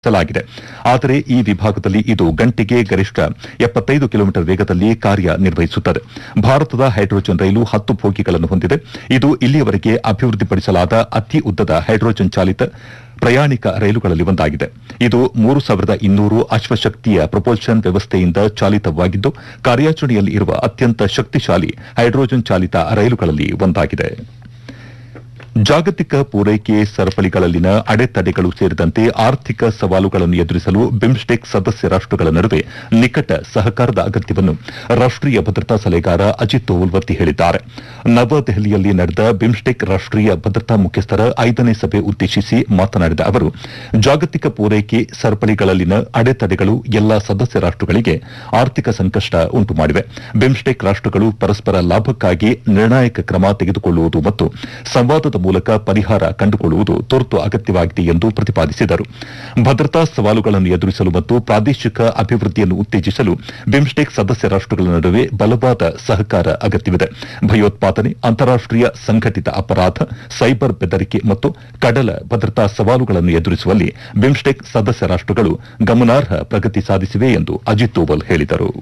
ಲಾಗಿದೆ ಆದರೆ ಈ ವಿಭಾಗದಲ್ಲಿ ಇದು ಗಂಟೆಗೆ ಗರಿಷ್ಠ ಎಪ್ಪತ್ತೈದು ಕಿಲೋಮೀಟರ್ ವೇಗದಲ್ಲಿ ಕಾರ್ಯನಿರ್ವಹಿಸುತ್ತದೆ ಭಾರತದ ಹೈಡ್ರೋಜನ್ ರೈಲು ಹತ್ತು ಬೋಗಿಗಳನ್ನು ಹೊಂದಿದೆ ಇದು ಇಲ್ಲಿಯವರೆಗೆ ಅಭಿವೃದ್ಧಿಪಡಿಸಲಾದ ಅತಿ ಉದ್ದದ ಹೈಡ್ರೋಜನ್ ಚಾಲಿತ ಪ್ರಯಾಣಿಕ ರೈಲುಗಳಲ್ಲಿ ಒಂದಾಗಿದೆ ಇದು ಮೂರು ಸಾವಿರದ ಇನ್ನೂರು ಅಶ್ವಶಕ್ತಿಯ ಪ್ರೊಪಲ್ಷನ್ ವ್ಯವಸ್ಥೆಯಿಂದ ಚಾಲಿತವಾಗಿದ್ದು ಕಾರ್ಯಾಚರಣೆಯಲ್ಲಿ ಇರುವ ಅತ್ಯಂತ ಶಕ್ತಿಶಾಲಿ ಹೈಡ್ರೋಜನ್ ಚಾಲಿತ ರೈಲುಗಳಲ್ಲಿ ಒಂದಾಗಿದೆ ಜಾಗತಿಕ ಪೂರೈಕೆ ಸರಪಳಿಗಳಲ್ಲಿನ ಅಡೆತಡೆಗಳು ಸೇರಿದಂತೆ ಆರ್ಥಿಕ ಸವಾಲುಗಳನ್ನು ಎದುರಿಸಲು ಬಿಮ್ಸ್ಟೆಕ್ ಸದಸ್ಯ ರಾಷ್ಟಗಳ ನಡುವೆ ನಿಕಟ ಸಹಕಾರದ ಅಗತ್ಯವನ್ನು ರಾಷ್ಟೀಯ ಭದ್ರತಾ ಸಲಹೆಗಾರ ಅಜಿತ್ ದೋವಲ್ ಒತ್ತಿ ಹೇಳಿದ್ದಾರೆ ನವದೆಹಲಿಯಲ್ಲಿ ನಡೆದ ಬಿಮ್ಸ್ಟೆಕ್ ರಾಷ್ಟೀಯ ಭದ್ರತಾ ಮುಖ್ಯಸ್ಥರ ಐದನೇ ಸಭೆ ಉದ್ದೇಶಿಸಿ ಮಾತನಾಡಿದ ಅವರು ಜಾಗತಿಕ ಪೂರೈಕೆ ಸರಪಳಿಗಳಲ್ಲಿನ ಅಡೆತಡೆಗಳು ಎಲ್ಲಾ ಸದಸ್ಯ ರಾಷ್ಟಗಳಿಗೆ ಆರ್ಥಿಕ ಸಂಕಷ್ಟ ಉಂಟು ಮಾಡಿವೆ ಬಿಮ್ಸ್ಟೆಕ್ ರಾಷ್ಟಗಳು ಪರಸ್ಪರ ಲಾಭಕ್ಕಾಗಿ ನಿರ್ಣಾಯಕ ಕ್ರಮ ತೆಗೆದುಕೊಳ್ಳುವುದು ಮತ್ತು ಸಂವಾದದ ಮೂಲಕ ಪರಿಹಾರ ಕಂಡುಕೊಳ್ಳುವುದು ತುರ್ತು ಅಗತ್ಯವಾಗಿದೆ ಎಂದು ಪ್ರತಿಪಾದಿಸಿದರು ಭದ್ರತಾ ಸವಾಲುಗಳನ್ನು ಎದುರಿಸಲು ಮತ್ತು ಪ್ರಾದೇಶಿಕ ಅಭಿವೃದ್ಧಿಯನ್ನು ಉತ್ತೇಜಿಸಲು ಬಿಮ್ಸ್ಟೆಕ್ ಸದಸ್ಯ ರಾಷ್ಟಗಳ ನಡುವೆ ಬಲವಾದ ಸಹಕಾರ ಅಗತ್ಯವಿದೆ ಭಯೋತ್ಪಾದನೆ ಅಂತಾರಾಷ್ಟೀಯ ಸಂಘಟಿತ ಅಪರಾಧ ಸೈಬರ್ ಬೆದರಿಕೆ ಮತ್ತು ಕಡಲ ಭದ್ರತಾ ಸವಾಲುಗಳನ್ನು ಎದುರಿಸುವಲ್ಲಿ ಬಿಮ್ಸ್ಟೆಕ್ ಸದಸ್ಯ ರಾಷ್ಟಗಳು ಗಮನಾರ್ಹ ಪ್ರಗತಿ ಸಾಧಿಸಿವೆ ಎಂದು ಅಜಿತ್ ದೋವಲ್ ಹೇಳಿದರು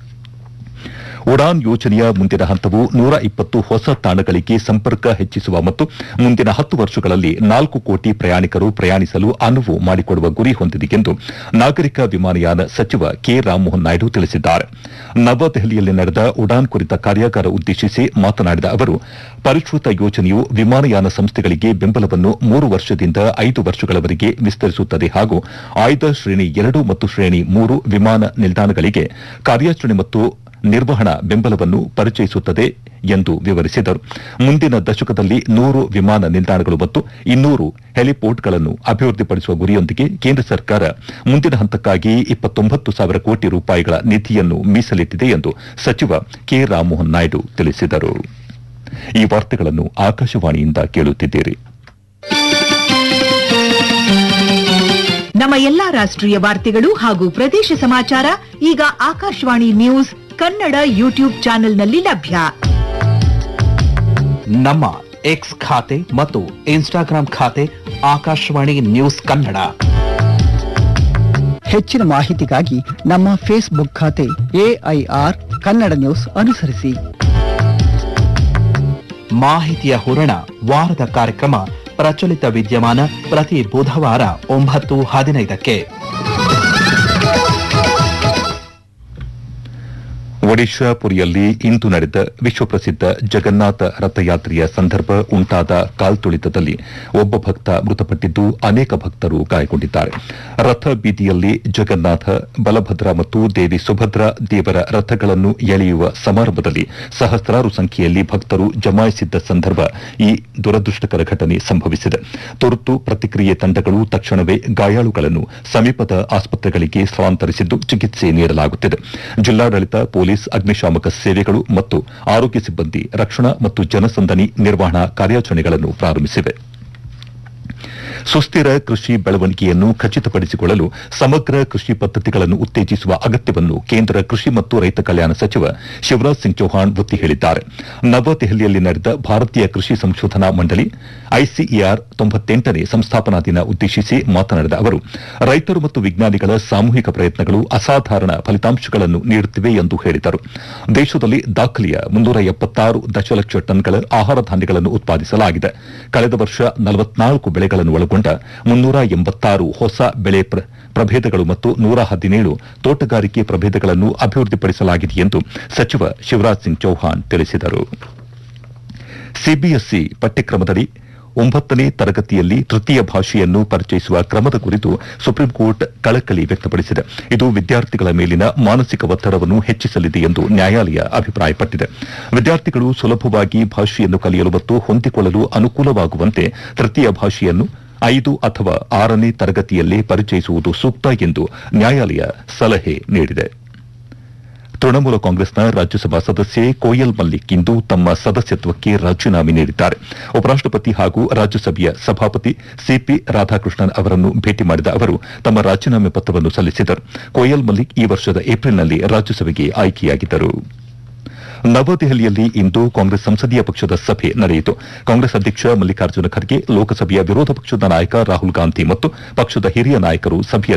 ಉಡಾನ್ ಯೋಜನೆಯ ಮುಂದಿನ ಹಂತವು ನೂರ ಇಪ್ಪತ್ತು ಹೊಸ ತಾಣಗಳಿಗೆ ಸಂಪರ್ಕ ಹೆಚ್ಚಿಸುವ ಮತ್ತು ಮುಂದಿನ ಹತ್ತು ವರ್ಷಗಳಲ್ಲಿ ನಾಲ್ಕು ಕೋಟಿ ಪ್ರಯಾಣಿಕರು ಪ್ರಯಾಣಿಸಲು ಅನುವು ಮಾಡಿಕೊಡುವ ಗುರಿ ಹೊಂದಿದೆ ಎಂದು ನಾಗರಿಕ ವಿಮಾನಯಾನ ಸಚಿವ ಕೆ ರಾಮಮೋಹನ್ ನಾಯ್ಡು ತಿಳಿಸಿದ್ದಾರೆ ನವದೆಹಲಿಯಲ್ಲಿ ನಡೆದ ಉಡಾನ್ ಕುರಿತ ಕಾರ್ಯಾಗಾರ ಉದ್ದೇಶಿಸಿ ಮಾತನಾಡಿದ ಅವರು ಪರಿಷ್ಕೃತ ಯೋಜನೆಯು ವಿಮಾನಯಾನ ಸಂಸ್ಥೆಗಳಿಗೆ ಬೆಂಬಲವನ್ನು ಮೂರು ವರ್ಷದಿಂದ ಐದು ವರ್ಷಗಳವರೆಗೆ ವಿಸ್ತರಿಸುತ್ತದೆ ಹಾಗೂ ಆಯ್ದ ಶ್ರೇಣಿ ಎರಡು ಮತ್ತು ಶ್ರೇಣಿ ಮೂರು ವಿಮಾನ ನಿಲ್ದಾಣಗಳಿಗೆ ಕಾರ್ಯಾಚರಣೆ ಮತ್ತು ನಿರ್ವಹಣಾ ಬೆಂಬಲವನ್ನು ಪರಿಚಯಿಸುತ್ತದೆ ಎಂದು ವಿವರಿಸಿದರು ಮುಂದಿನ ದಶಕದಲ್ಲಿ ನೂರು ವಿಮಾನ ನಿಲ್ದಾಣಗಳು ಮತ್ತು ಇನ್ನೂರು ಹೆಲಿಪೋರ್ಟ್ಗಳನ್ನು ಅಭಿವೃದ್ಧಿಪಡಿಸುವ ಗುರಿಯೊಂದಿಗೆ ಕೇಂದ್ರ ಸರ್ಕಾರ ಮುಂದಿನ ಹಂತಕ್ಕಾಗಿ ಇಪ್ಪತ್ತೊಂಬತ್ತು ಸಾವಿರ ಕೋಟಿ ರೂಪಾಯಿಗಳ ನಿಧಿಯನ್ನು ಮೀಸಲಿಟ್ಟಿದೆ ಎಂದು ಸಚಿವ ಕೆ ರಾಮಮೋಹನ್ ನಾಯ್ಡು ತಿಳಿಸಿದರು ಈ ವಾರ್ತೆಗಳನ್ನು ಆಕಾಶವಾಣಿಯಿಂದ ಕೇಳುತ್ತಿದ್ದೀರಿ ನಮ್ಮ ಎಲ್ಲಾ ರಾಷ್ಟ್ರೀಯ ವಾರ್ತೆಗಳು ಹಾಗೂ ಪ್ರದೇಶ ಸಮಾಚಾರ ಈಗ ಆಕಾಶವಾಣಿ ನ್ಯೂಸ್ ಕನ್ನಡ ಯೂಟ್ಯೂಬ್ ಚಾನೆಲ್ನಲ್ಲಿ ಲಭ್ಯ ನಮ್ಮ ಎಕ್ಸ್ ಖಾತೆ ಮತ್ತು ಇನ್ಸ್ಟಾಗ್ರಾಂ ಖಾತೆ ಆಕಾಶವಾಣಿ ನ್ಯೂಸ್ ಕನ್ನಡ ಹೆಚ್ಚಿನ ಮಾಹಿತಿಗಾಗಿ ನಮ್ಮ ಫೇಸ್ಬುಕ್ ಖಾತೆ ಎಐಆರ್ ಕನ್ನಡ ನ್ಯೂಸ್ ಅನುಸರಿಸಿ ಮಾಹಿತಿಯ ಹೂರಣ ವಾರದ ಕಾರ್ಯಕ್ರಮ ಪ್ರಚಲಿತ ವಿದ್ಯಮಾನ ಪ್ರತಿ ಬುಧವಾರ ಒಂಬತ್ತು ಹದಿನೈದಕ್ಕೆ ಒಡಿಶಾ ಪುರಿಯಲ್ಲಿ ಇಂದು ನಡೆದ ವಿಶ್ವಪ್ರಸಿದ್ಧ ಜಗನ್ನಾಥ ರಥಯಾತ್ರೆಯ ಸಂದರ್ಭ ಉಂಟಾದ ಕಾಲ್ತುಳಿತದಲ್ಲಿ ಒಬ್ಬ ಭಕ್ತ ಮೃತಪಟ್ಟಿದ್ದು ಅನೇಕ ಭಕ್ತರು ಗಾಯಗೊಂಡಿದ್ದಾರೆ ರಥ ಬೀದಿಯಲ್ಲಿ ಜಗನ್ನಾಥ ಬಲಭದ್ರ ಮತ್ತು ದೇವಿ ಸುಭದ್ರ ದೇವರ ರಥಗಳನ್ನು ಎಳೆಯುವ ಸಮಾರಂಭದಲ್ಲಿ ಸಹಸ್ರಾರು ಸಂಖ್ಯೆಯಲ್ಲಿ ಭಕ್ತರು ಜಮಾಯಿಸಿದ್ದ ಸಂದರ್ಭ ಈ ದುರದೃಷ್ಟಕರ ಘಟನೆ ಸಂಭವಿಸಿದೆ ತುರ್ತು ಪ್ರತಿಕ್ರಿಯೆ ತಂಡಗಳು ತಕ್ಷಣವೇ ಗಾಯಾಳುಗಳನ್ನು ಸಮೀಪದ ಆಸ್ಪತ್ರೆಗಳಿಗೆ ಸ್ಥಳಾಂತರಿಸಿದ್ದು ಚಿಕಿತ್ಸೆ ನೀಡಲಾಗುತ್ತಿದೆ ಜಿಲ್ಲಾಡಳಿತ ಪೊಲೀಸ್ ಅಗ್ನಿಶಾಮಕ ಸೇವೆಗಳು ಮತ್ತು ಆರೋಗ್ಯ ಸಿಬ್ಬಂದಿ ರಕ್ಷಣಾ ಮತ್ತು ಜನಸಂದಣಿ ನಿರ್ವಹಣಾ ಕಾರ್ಯಾಚರಣೆಗಳನ್ನು ಪ್ರಾರಂಭಿಸಿವೆ ಸುಸ್ಥಿರ ಕೃಷಿ ಬೆಳವಣಿಗೆಯನ್ನು ಖಚಿತಪಡಿಸಿಕೊಳ್ಳಲು ಸಮಗ್ರ ಕೃಷಿ ಪದ್ದತಿಗಳನ್ನು ಉತ್ತೇಜಿಸುವ ಅಗತ್ಯವನ್ನು ಕೇಂದ್ರ ಕೃಷಿ ಮತ್ತು ರೈತ ಕಲ್ಯಾಣ ಸಚಿವ ಶಿವರಾಜ್ ಸಿಂಗ್ ಚೌಹಾಣ್ ಒತ್ತಿ ಹೇಳಿದ್ದಾರೆ ನವದೆಹಲಿಯಲ್ಲಿ ನಡೆದ ಭಾರತೀಯ ಕೃಷಿ ಸಂಶೋಧನಾ ಮಂಡಳಿ ಐಸಿಇಆರ್ ತೊಂಬತ್ತೆಂಟನೇ ಸಂಸ್ಥಾಪನಾ ದಿನ ಉದ್ದೇಶಿಸಿ ಮಾತನಾಡಿದ ಅವರು ರೈತರು ಮತ್ತು ವಿಜ್ಞಾನಿಗಳ ಸಾಮೂಹಿಕ ಪ್ರಯತ್ನಗಳು ಅಸಾಧಾರಣ ಫಲಿತಾಂಶಗಳನ್ನು ನೀಡುತ್ತಿವೆ ಎಂದು ಹೇಳಿದರು ದೇಶದಲ್ಲಿ ದಾಖಲೆಯ ಮುನ್ನೂರ ಎಪ್ಪತ್ತಾರು ದಶಲಕ್ಷ ಟನ್ಗಳ ಆಹಾರ ಧಾನ್ಯಗಳನ್ನು ಉತ್ಪಾದಿಸಲಾಗಿದೆ ಕಳೆದ ವರ್ಷ ನಲವತ್ನಾಲ್ಕು ಬೆಳೆಗಳನ್ನು ಒಳಗೊಂಡ ಮುನ್ನೂರ ಎಂಬತ್ತಾರು ಹೊಸ ಬೆಳೆ ಪ್ರ- ಪ್ರಭೇದಗಳು ಮತ್ತು ನೂರ ಹದಿನೇಳು ತೋಟಗಾರಿಕೆ ಪ್ರಭೇದಗಳನ್ನು ಅಭಿವೃದ್ಧಿಪಡಿಸಲಾಗಿದೆ ಎಂದು ಸಚಿವ ಶಿವರಾಜ್ ಸಿಂಗ್ ಚೌಹಾಣ್ ತಿಳಿಸಿದರು ಸಿಬಿಎಸ್ಇ ಪಠ್ಯಕ್ರಮದಡಿ ಒಂಬತ್ತನೇ ತರಗತಿಯಲ್ಲಿ ತೃತೀಯ ಭಾಷೆಯನ್ನು ಪರಿಚಯಿಸುವ ಕ್ರಮದ ಕುರಿತು ಸುಪ್ರೀಂ ಕೋರ್ಟ್ ಕಳಕಳಿ ವ್ಯಕ್ತಪಡಿಸಿದೆ ಇದು ವಿದ್ಯಾರ್ಥಿಗಳ ಮೇಲಿನ ಮಾನಸಿಕ ಒತ್ತಡವನ್ನು ಹೆಚ್ಚಿಸಲಿದೆ ಎಂದು ನ್ಯಾಯಾಲಯ ಅಭಿಪ್ರಾಯಪಟ್ಟಿದೆ ವಿದ್ಯಾರ್ಥಿಗಳು ಸುಲಭವಾಗಿ ಭಾಷೆಯನ್ನು ಕಲಿಯಲು ಮತ್ತು ಹೊಂದಿಕೊಳ್ಳಲು ಅನುಕೂಲವಾಗುವಂತೆ ತೃತೀಯ ಭಾಷೆಯನ್ನು ಐದು ಅಥವಾ ಆರನೇ ತರಗತಿಯಲ್ಲೇ ಪರಿಚಯಿಸುವುದು ಸೂಕ್ತ ಎಂದು ನ್ಯಾಯಾಲಯ ಸಲಹೆ ನೀಡಿದೆ ತೃಣಮೂಲ ಕಾಂಗ್ರೆಸ್ನ ರಾಜ್ಯಸಭಾ ಸದಸ್ಯೆ ಕೋಯಲ್ ಮಲ್ಲಿಕ್ ಇಂದು ತಮ್ಮ ಸದಸ್ಯತ್ವಕ್ಕೆ ರಾಜೀನಾಮೆ ನೀಡಿದ್ದಾರೆ ಉಪರಾಷ್ಟಪತಿ ಹಾಗೂ ರಾಜ್ಯಸಭೆಯ ಸಭಾಪತಿ ಸಿಪಿ ರಾಧಾಕೃಷ್ಣನ್ ಅವರನ್ನು ಭೇಟಿ ಮಾಡಿದ ಅವರು ತಮ್ಮ ರಾಜೀನಾಮೆ ಪತ್ರವನ್ನು ಸಲ್ಲಿಸಿದರು ಕೋಯಲ್ ಮಲ್ಲಿಕ್ ಈ ವರ್ಷದ ಏಪ್ರಿಲ್ನಲ್ಲಿ ರಾಜ್ಯಸಭೆಗೆ ಆಯ್ಕೆಯಾಗಿದ್ದರು ನವದೆಹಲಿಯಲ್ಲಿ ಇಂದು ಕಾಂಗ್ರೆಸ್ ಸಂಸದೀಯ ಪಕ್ಷದ ಸಭೆ ನಡೆಯಿತು ಕಾಂಗ್ರೆಸ್ ಅಧ್ಯಕ್ಷ ಮಲ್ಲಿಕಾರ್ಜುನ ಖರ್ಗೆ ಲೋಕಸಭೆಯ ವಿರೋಧ ಪಕ್ಷದ ನಾಯಕ ರಾಹುಲ್ ಗಾಂಧಿ ಮತ್ತು ಪಕ್ಷದ ಹಿರಿಯ ನಾಯಕರು ಸಭೆಯ